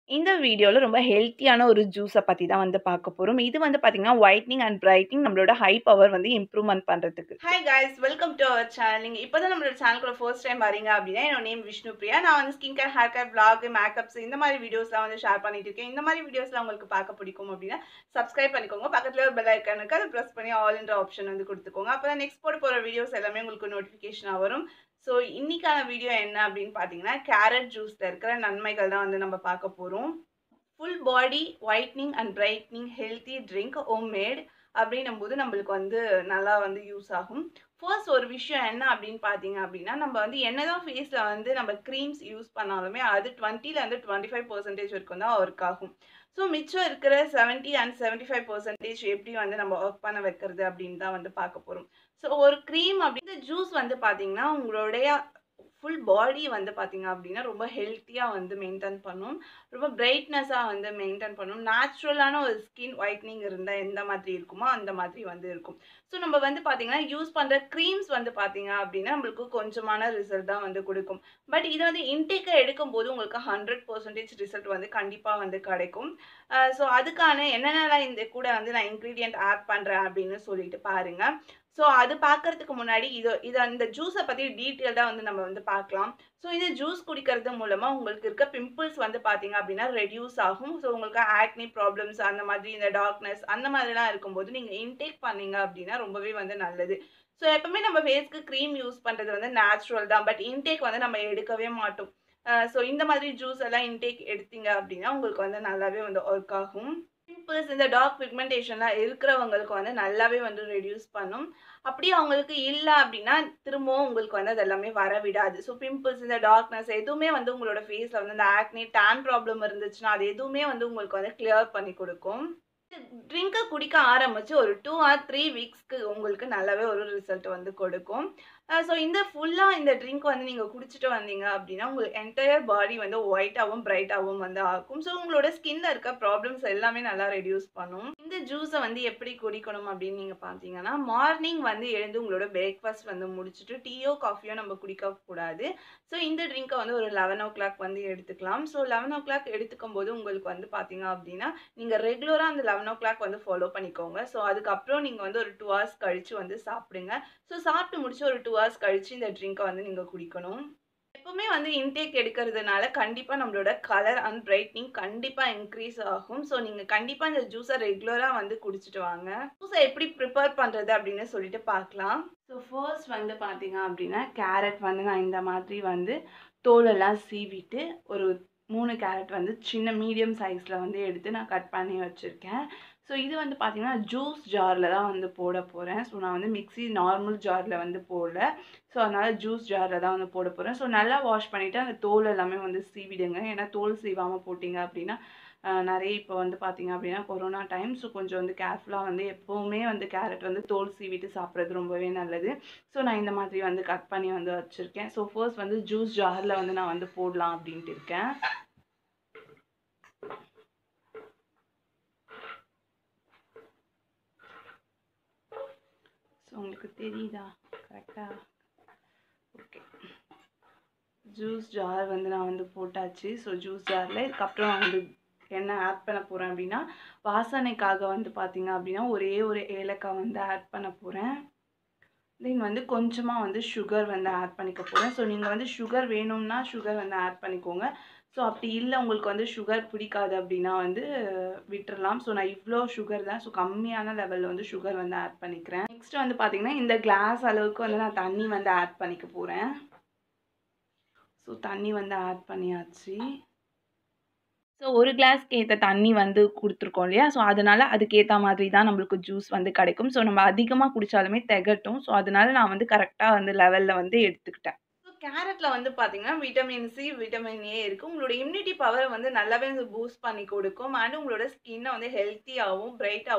இந்த வீடியோல ரொம்ப ஹெல்த்தியான ஒரு ஜூஸ பத்தி தான் வந்து பார்க்க போறோம். இது வந்து பார்த்தீங்கன்னா, ஒயிட்னிங் அண்ட் பிரைட்னிங் நம்மளோட ஹை பவர் வந்து இம்ப்ரூவ்மென்ட் பண்றதுக்கு. Hi guys welcome to our channel நீங்கள் இப்போ தான் நம்மளோட சேனலுக்குள்ள ஃபர்ஸ்ட் டைம் வரீங்க அப்படின்னா என்னோட நேம் விஷ்ணு பிரியா நான் வந்து skin care hair care blog makeups இந்த மாதிரி வீடியோஸ்லாம் வந்து ஷேர் பண்ணிட்டு இருக்கேன் இந்த மாதிரி வீடியோஸ்லாம் உங்களுக்கு பார்க்க பிடிக்கும் அப்படின்னா சப்ஸ்கிரைப் பண்ணிக்கோங்க பக்கத்தில் ஒரு பெல் ஐக்கான் இருக்கு அதை ப்ரெஸ் பண்ணி ஆல்ன்ற ஆப்ஷன் வந்து கொடுத்துக்கோங்க அப்போ தான் நெக்ஸ்ட் போட போகிற வீடியோஸ் எல்லாமே உங்களுக்கு நோட்டிஃபிகேஷனாக வரும் ஸோ இன்னைக்கான வீடியோ என்ன அப்படின்னு பார்த்தீங்கன்னா கேரட் ஜூஸில் இருக்கிற நன்மைகள் தான் வந்து நம்ம பார்க்க போகிறோம் full body whitening and brightening healthy drink home made அப்படின்னும் போது நம்மளுக்கு வந்து நல்லா வந்து யூஸ் ஆகும் ஃபர்ஸ்ட் ஒரு விஷயம் என்ன அப்படின்னு பார்த்தீங்க அப்படின்னா நம்ம வந்து என்னதான் ஃபேஸில் வந்து நம்ம க்ரீம்ஸ் யூஸ் பண்ணாலுமே அது டுவெண்ட்டிலேருந்து டுவெண்ட்டி ஃபைவ் பர்சன்டேஜ் வரைக்கும் தான் ஒர்க் ஆகும் ஸோ மிச்சம் இருக்கிற seventy and seventy five percentage எப்படி வந்து நம்ம ஒர்க் பண்ண வைக்கிறது அப்படின்னு தான் வந்து பார்க்க போகிறோம் ஸோ ஒரு க்ரீம் அப்படி இந்த ஜூஸ் வந்து பார்த்தீங்கன்னா உங்களுடைய ஃபுல் பாடி வந்து பார்த்தீங்க அப்படின்னா ரொம்ப ஹெல்த்தியாக வந்து மெயின்டைன் பண்ணும் ரொம்ப பிரைட்னஸாக வந்து மெயின்டைன் பண்ணும் நேச்சுரலான ஒரு ஸ்கின் ஒயிட்னிங் இருந்தால் எந்த மாதிரி இருக்குமோ அந்த மாதிரி வந்து இருக்கும் ஸோ நம்ம வந்து பார்த்தீங்கன்னா யூஸ் பண்ணுற க்ரீம்ஸ் வந்து பார்த்தீங்க அப்படின்னா நம்மளுக்கு கொஞ்சமான ரிசல்ட் தான் வந்து கொடுக்கும் பட் இதை வந்து இன்டேக்கை எடுக்கும்போது உங்களுக்கு ஹண்ட்ரட் பர்சன்டேஜ் ரிசல்ட் வந்து கண்டிப்பாக வந்து கிடைக்கும் ஸோ அதுக்கான என்னென்னலாம் இந்த கூட வந்து நான் இன்க்ரீடியன்ட் ஆட் பண்ணுறேன் அப்படின்னு சொல்லிட்டு பாருங்கள் ஸோ அது பார்க்கறதுக்கு முன்னாடி இது இது அந்த ஜூஸை பற்றி டீட்டெயில்டாக வந்து நம்ம வந்து பார்க்கலாம் ஸோ இது ஜூஸ் குடிக்கிறது மூலமாக உங்களுக்கு இருக்க பிம்பிள்ஸ் வந்து பார்த்தீங்க அப்படின்னா ரெடியூஸ் ஆகும் ஸோ உங்களுக்கு ஆக்னி ப்ராப்ளம்ஸ் அந்த மாதிரி இந்த டார்க்னஸ் அந்த மாதிரிலாம் இருக்கும்போது நீங்கள் இன்டேக் பண்ணீங்க அப்படின்னா ரொம்பவே வந்து நல்லது ஸோ எப்பவுமே நம்ம ஃபேஸ்க்கு க்ரீம் யூஸ் பண்ணுறது வந்து நேச்சுரல் தான் பட் இன்டேக் வந்து நம்ம எடுக்கவே மாட்டோம் ஸோ இந்த மாதிரி ஜூஸ் எல்லாம் இன்டேக் எடுத்தீங்க அப்படின்னா உங்களுக்கு வந்து நல்லாவே வந்து ஒர்க் ஆகும் பிம்பிள்ஸ் இந்த டார்க் பிக்மெண்டேஷன்லாம் இருக்கிறவங்களுக்கு வந்து நல்லாவே வந்து ரெடியூஸ் பண்ணும் அப்படி அவங்களுக்கு இல்லை அப்படின்னா திரும்பவும் உங்களுக்கு வந்து அது எல்லாமே வர விடாது ஸோ பிம்பிள்ஸ் இந்த டார்க்னஸ் எதுவுமே வந்து உங்களோட ஃபேஸில் வந்து இந்த ஆக்னி டேன் ப்ராப்ளம் இருந்துச்சுன்னா அது எதுவுமே வந்து உங்களுக்கு வந்து கிளியர் பண்ணி கொடுக்கும் ட்ரிங்கை குடிக்க ஆரம்பித்து ஒரு டூ ஆர் த்ரீ வீக்ஸ்க்கு உங்களுக்கு நல்லாவே ஒரு ரிசல்ட் வந்து கொடுக்கும் ஸோ இந்த ஃபுல்லாக இந்த ட்ரிங்க் வந்து நீங்கள் குடிச்சிட்டு வந்தீங்க அப்படின்னா உங்களுக்கு என்டையர் பாடி வந்து ஒயிட்டாகவும் பிரைட்டாகவும் வந்து ஆகும் ஸோ உங்களோட ஸ்கின்ல இருக்க ப்ராப்ளம்ஸ் எல்லாமே நல்லா ரெடியூஸ் பண்ணும் இந்த ஜூஸை வந்து எப்படி குடிக்கணும் அப்படின்னு நீங்கள் பார்த்தீங்கன்னா மார்னிங் வந்து எழுந்து உங்களோட பிரேக்ஃபாஸ்ட் வந்து முடிச்சுட்டு டீயோ காஃபியோ நம்ம குடிக்கக்கூடாது ஸோ இந்த ட்ரிங்கை வந்து ஒரு லெவன் ஓ கிளாக் வந்து எடுத்துக்கலாம் ஸோ லெவன் ஓ கிளாக் எடுத்துக்கும் போது உங்களுக்கு வந்து பார்த்தீங்க அப்படின்னா நீங்கள் ரெகுலராக அந்த லெவன் ஓ கிளாக் வந்து ஃபாலோ பண்ணிக்கோங்க ஸோ அதுக்கப்புறம் நீங்கள் வந்து ஒரு டூ ஹவர்ஸ் கழித்து வந்து சாப்பிடுங்க ஸோ சாப்பிட்டு முடிச்சு ஒரு டூ ஹவர்ஸ் கழித்து இந்த ட்ரிங்கை வந்து நீங்கள் குடிக்கணும் எப்பவுமே வந்து இன்டேக் எடுக்கிறதுனால கண்டிப்பாக நம்மளோட கலர் அண்ட் பிரைட்னிங் கண்டிப்பாக இன்க்ரீஸ் ஆகும் ஸோ நீங்கள் கண்டிப்பாக இந்த ஜூஸை ரெகுலராக வந்து குடிச்சிட்டு வாங்க ஜூஸை எப்படி ப்ரிப்பேர் பண்ணுறது அப்படின்னு சொல்லிட்டு பார்க்கலாம் ஸோ ஃபர்ஸ்ட் வந்து பார்த்தீங்க அப்படின்னா கேரட் வந்து நான் இந்த மாதிரி வந்து தோலெல்லாம் சீவிட்டு ஒரு மூணு கேரட் வந்து சின்ன மீடியம் சைஸில் வந்து எடுத்து நான் கட் பண்ணி வச்சுருக்கேன் ஸோ இது வந்து பார்த்திங்கன்னா ஜூஸ் ஜாரில் தான் வந்து போட போகிறேன் ஸோ நான் வந்து மிக்ஸி நார்மல் ஜாரில் வந்து போடல ஸோ அதனால் ஜூஸ் ஜாரில் தான் வந்து போட போகிறேன் ஸோ நல்லா வாஷ் பண்ணிவிட்டு அந்த தோல் எல்லாமே வந்து சீவிடுங்க ஏன்னா தோல் சீவாமல் போட்டிங்க அப்படின்னா நிறைய இப்போ வந்து பார்த்திங்க அப்படின்னா கொரோனா டைம் ஸோ கொஞ்சம் வந்து கேர்ஃபுல்லாக வந்து எப்போவுமே வந்து கேரட் வந்து தோல் சீவிட்டு சாப்பிட்றது ரொம்பவே நல்லது ஸோ நான் இந்த மாதிரி வந்து கட் பண்ணி வந்து வச்சுருக்கேன் ஸோ ஃபர்ஸ்ட் வந்து ஜூஸ் ஜாரில் வந்து நான் வந்து போடலாம் அப்படின்ட்டு இருக்கேன் ஸோ உங்களுக்கு தெரியுதா கரெக்டாக ஓகே ஜூஸ் ஜார் வந்து நான் வந்து போட்டாச்சு ஸோ ஜூஸ் ஜாரில் இதுக்கப்புறம் நான் வந்து என்ன ஆட் பண்ண போகிறேன் அப்படின்னா வாசனைக்காக வந்து பார்த்தீங்க அப்படின்னா ஒரே ஒரு ஏலக்காய் வந்து ஆட் பண்ண போகிறேன் தென் வந்து கொஞ்சமாக வந்து சுகர் வந்து ஆட் பண்ணிக்க போகிறேன் ஸோ நீங்கள் வந்து சுகர் வேணும்னா சுகர் வந்து ஆட் பண்ணிக்கோங்க ஸோ அப்படி இல்லை உங்களுக்கு வந்து சுகர் பிடிக்காது அப்படின்னா வந்து விட்டுறலாம் ஸோ நான் இவ்வளோ சுகர் தான் ஸோ கம்மியான லெவலில் வந்து சுகர் வந்து ஆட் பண்ணிக்கிறேன் நெக்ஸ்ட் வந்து பார்த்திங்கன்னா இந்த கிளாஸ் அளவுக்கு வந்து நான் தண்ணி வந்து ஆட் பண்ணிக்க போகிறேன் ஸோ தண்ணி வந்து ஆட் பண்ணியாச்சு ஸோ ஒரு கிளாஸ்க்கு ஏற்ற தண்ணி வந்து கொடுத்துருக்கோம் இல்லையா ஸோ அதனால் அதுக்கேற்ற மாதிரி தான் நம்மளுக்கு ஜூஸ் வந்து கிடைக்கும் ஸோ நம்ம அதிகமாக குடித்தாலுமே திகட்டும் ஸோ அதனால நான் வந்து கரெக்டாக வந்து லெவலில் வந்து எடுத்துக்கிட்டேன் ஸோ கேரட்டில் வந்து பார்த்தீங்கன்னா விட்டமின் சி விட்டமின் ஏ இருக்குது உங்களோட இம்யூனிட்டி பவரை வந்து நல்லாவே வந்து பூஸ்ட் பண்ணி கொடுக்கும் அண்ட் உங்களோட ஸ்கின்னை வந்து ஹெல்த்தியாகவும் பிரைட்டாகவும்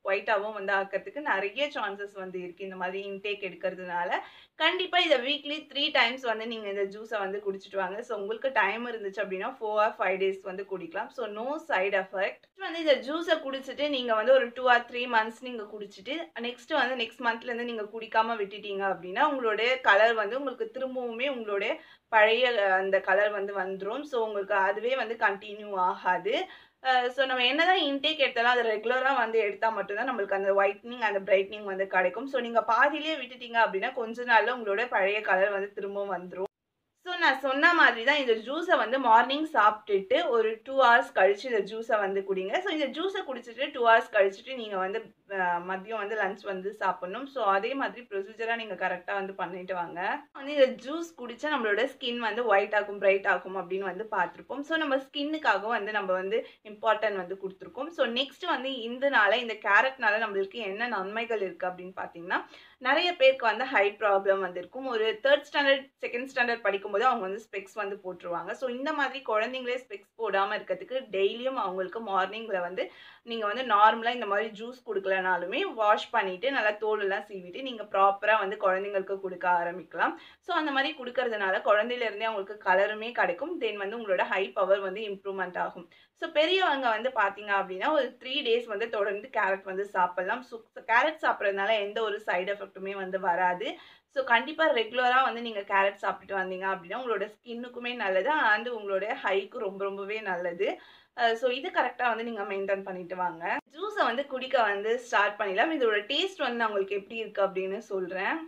ஒயிட்டாகவும் வந்து ஆக்கிறதுக்கு நிறைய சான்சஸ் வந்து இருக்குது இந்த மாதிரி இன்டேக் எடுக்கிறதுனால கண்டிப்பாக இதை வீக்லி த்ரீ டைம்ஸ் வந்து நீங்கள் இந்த ஜூஸை வந்து குடிச்சிட்டு வாங்க ஸோ உங்களுக்கு டைம் இருந்துச்சு அப்படின்னா ஃபோர் ஆர் ஃபைவ் டேஸ் வந்து குடிக்கலாம் ஸோ நோ சைடு எஃபெக்ட் வந்து இந்த ஜூஸை குடிச்சிட்டு நீங்கள் வந்து ஒரு டூ ஆர் த்ரீ மந்த்ஸ் நீங்கள் குடிச்சிட்டு நெக்ஸ்ட் வந்து நெக்ஸ்ட் மந்த்லேருந்து நீங்கள் குடிக்காம விட்டுட்டீங்க அப்படின்னா உங்களுடைய கலர் வந்து உங்களுக்கு திரும்பவுமே உங்களுடைய பழைய அந்த கலர் வந்து வந்துடும் ஸோ உங்களுக்கு அதுவே வந்து கண்டினியூ ஆகாது ஸோ நம்ம என்னதான் இன்டேக் எடுத்தாலும் அது ரெகுலராக வந்து எடுத்தால் மட்டும்தான் நம்மளுக்கு அந்த ஒயிட்னிங் அந்த பிரைட்னிங் வந்து கிடைக்கும் ஸோ நீங்கள் பாதியிலே விட்டுட்டீங்க அப்படின்னா கொஞ்ச நாளில் உங்களோட பழைய கலர் வந்து திரும்பவும் வந்துடும் ஸோ நான் சொன்ன மாதிரி தான் இந்த ஜூஸை வந்து மார்னிங் சாப்பிட்டுட்டு ஒரு டூ ஹவர்ஸ் கழிச்சு இந்த ஜூஸை வந்து குடிங்க ஸோ இந்த ஜூஸை குடிச்சிட்டு டூ ஹவர்ஸ் கழிச்சிட்டு நீங்கள் வந்து மதியம் வந்து லஞ்ச் வந்து சாப்பிட்ணும் ஸோ அதே மாதிரி ப்ரொசீஜராக நீங்கள் கரெக்டாக வந்து பண்ணிட்டு வாங்க வந்து இந்த ஜூஸ் குடித்தா நம்மளோட ஸ்கின் வந்து ஒயிட் ஆகும் பிரைட் ஆகும் அப்படின்னு வந்து பார்த்துருப்போம் ஸோ நம்ம ஸ்கின்னுக்காக வந்து நம்ம வந்து இம்பார்ட்டன்ட் வந்து கொடுத்துருக்கோம் ஸோ நெக்ஸ்ட் வந்து இந்தனால இந்த கேரட்னால நம்மளுக்கு என்ன நன்மைகள் இருக்குது அப்படின்னு பார்த்தீங்கன்னா நிறைய பேருக்கு வந்து ஹை ப்ராப்ளம் வந்து இருக்கும் ஒரு தேர்ட் ஸ்டாண்டர்ட் செகண்ட் ஸ்டாண்டர்ட் படிக்கும்போது அவங்க வந்து ஸ்பெக்ஸ் வந்து போட்டுருவாங்க ஸோ இந்த மாதிரி குழந்தைங்களே ஸ்பெக்ஸ் போடாமல் இருக்கிறதுக்கு டெய்லியும் அவங்களுக்கு மார்னிங்கில் வந்து நீங்கள் வந்து நார்மலாக இந்த மாதிரி ஜூஸ் கொடுக்கலனாலுமே வாஷ் பண்ணிவிட்டு நல்லா தோலெல்லாம் சீவிட்டு நீங்கள் ப்ராப்பராக வந்து குழந்தைங்களுக்கு கொடுக்க ஆரம்பிக்கலாம் ஸோ அந்த மாதிரி கொடுக்கறதுனால குழந்தையிலேருந்தே அவங்களுக்கு கலருமே கிடைக்கும் தென் வந்து உங்களோட ஹை பவர் வந்து இம்ப்ரூவ்மெண்ட் ஆகும் ஸோ பெரியவங்க வந்து பார்த்தீங்க அப்படின்னா ஒரு த்ரீ டேஸ் வந்து தொடர்ந்து கேரட் வந்து சாப்பிட்லாம் ஸோ கேரட் சாப்பிட்றதுனால எந்த ஒரு சைடு எஃபெக்ட்டுமே வந்து வராது ஸோ கண்டிப்பாக ரெகுலராக வந்து நீங்கள் கேரட் சாப்பிட்டுட்டு வந்தீங்க அப்படின்னா உங்களோட ஸ்கின்னுக்குமே நல்லது அண்டு உங்களோட ஹைக்கு ரொம்ப ரொம்பவே நல்லது ஸோ இது கரெக்டாக வந்து நீங்கள் மெயின்டைன் பண்ணிட்டு வாங்க ஜூஸை வந்து குடிக்க வந்து ஸ்டார்ட் பண்ணிடலாம் இதோட டேஸ்ட் வந்து நான் உங்களுக்கு எப்படி இருக்குது அப்படின்னு சொல்கிறேன்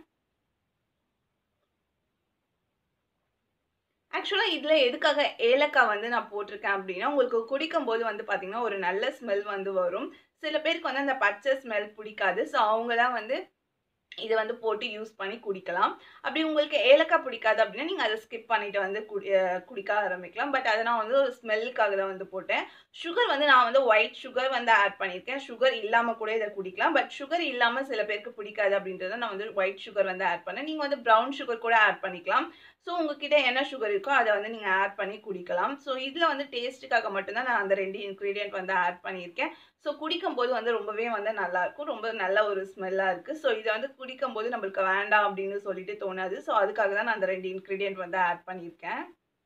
ஆக்சுவலாக இதில் எதுக்காக ஏலக்காய் வந்து நான் போட்டிருக்கேன் அப்படின்னா உங்களுக்கு குடிக்கும் போது வந்து பார்த்தீங்கன்னா ஒரு நல்ல ஸ்மெல் வந்து வரும் சில பேருக்கு வந்து அந்த பச்சை ஸ்மெல் பிடிக்காது ஸோ அவங்களாம் வந்து இதை வந்து போட்டு யூஸ் பண்ணி குடிக்கலாம் அப்படி உங்களுக்கு ஏலக்காய் பிடிக்காது அப்படின்னா நீங்கள் அதை ஸ்கிப் பண்ணிட்டு வந்து குடி குடிக்க ஆரம்பிக்கலாம் பட் அதை நான் வந்து ஒரு ஸ்மெல்லுக்காக தான் வந்து போட்டேன் சுகர் வந்து நான் வந்து ஒயிட் சுகர் வந்து ஆட் பண்ணியிருக்கேன் சுகர் இல்லாமல் கூட இதை குடிக்கலாம் பட் சுகர் இல்லாமல் சில பேருக்கு பிடிக்காது அப்படின்றத நான் வந்து ஒயிட் சுகர் வந்து ஆட் பண்ணேன் நீங்கள் வந்து ப்ரௌன் சுகர் கூட ஆட் பண்ணிக்கலாம் ஸோ உங்ககிட்ட என்ன சுகர் இருக்கோ அதை வந்து நீங்கள் ஆட் பண்ணி குடிக்கலாம் ஸோ இதில் வந்து டேஸ்ட்டுக்காக மட்டும்தான் நான் அந்த ரெண்டு இன்க்ரீடியன்ட் வந்து ஆட் பண்ணியிருக்கேன் ஸோ குடிக்கும் போது வந்து ரொம்பவே வந்து நல்லாயிருக்கும் ரொம்ப நல்ல ஒரு ஸ்மெல்லாக இருக்குது ஸோ இதை வந்து குடிக்கும் போது நம்மளுக்கு வேண்டாம் அப்படின்னு சொல்லிட்டு தோணாது ஸோ அதுக்காக தான் நான் அந்த ரெண்டு இன்க்ரீடியன்ட் வந்து ஆட் பண்ணியிருக்கேன்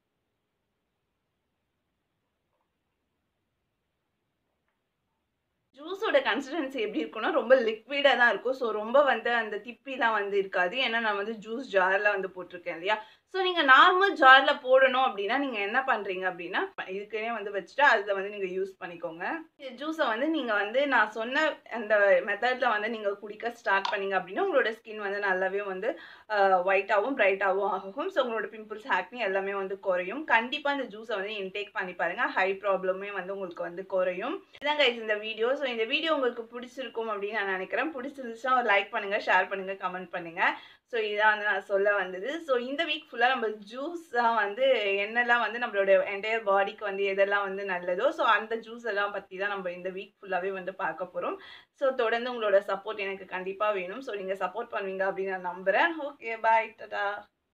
ஜூஸோட கன்சிஸ்டன்சி எப்படி இருக்கும்னா ரொம்ப லிக்விடாக தான் இருக்கும் ஸோ ரொம்ப வந்து அந்த திப்பிலாம் வந்து இருக்காது ஏன்னா நான் வந்து ஜூஸ் ஜாரில் வந்து போட்டிருக்கேன் இல்லையா ஸோ நீங்கள் நார்மல் ஜாரில் போடணும் அப்படின்னா நீங்கள் என்ன பண்ணுறீங்க அப்படின்னா இதுக்குன்னே வந்து வச்சுட்டு அதில் வந்து நீங்கள் யூஸ் பண்ணிக்கோங்க இந்த ஜூஸை வந்து நீங்கள் வந்து நான் சொன்ன அந்த மெத்தடில் வந்து நீங்கள் குடிக்க ஸ்டார்ட் பண்ணீங்க அப்படின்னா உங்களோட ஸ்கின் வந்து நல்லாவே வந்து ஒயிட்டாகவும் பிரைட்டாகவும் ஆகும் ஸோ உங்களோட பிம்பிள்ஸ் ஹேக்னி எல்லாமே வந்து குறையும் கண்டிப்பாக இந்த ஜூஸை வந்து இன்டேக் பண்ணி பாருங்கள் ஹை ப்ராப்ளமே வந்து உங்களுக்கு வந்து குறையும் இதாங்க இந்த வீடியோ ஸோ இந்த வீடியோ உங்களுக்கு பிடிச்சிருக்கும் அப்படின்னு நான் நினைக்கிறேன் பிடிச்சிருந்துச்சுன்னா ஒரு லைக் பண்ணுங்கள் ஷேர் பண்ணுங்கள் கமெண்ட் பண்ணுங்கள் ஸோ இதான் வந்து நான் சொல்ல வந்தது ஸோ இந்த வீக் ஃபுல்லாக நம்ம ஜூஸ் தான் வந்து என்னெல்லாம் வந்து நம்மளோட என்டையர் பாடிக்கு வந்து எதெல்லாம் வந்து நல்லதோ ஸோ அந்த ஜூஸ் எல்லாம் பற்றி தான் நம்ம இந்த வீக் ஃபுல்லாகவே வந்து பார்க்க போகிறோம் ஸோ தொடர்ந்து உங்களோட சப்போர்ட் எனக்கு கண்டிப்பாக வேணும் ஸோ நீங்கள் சப்போர்ட் பண்ணுவீங்க அப்படின்னு நான் நம்புகிறேன் ஓகே பாய் டடா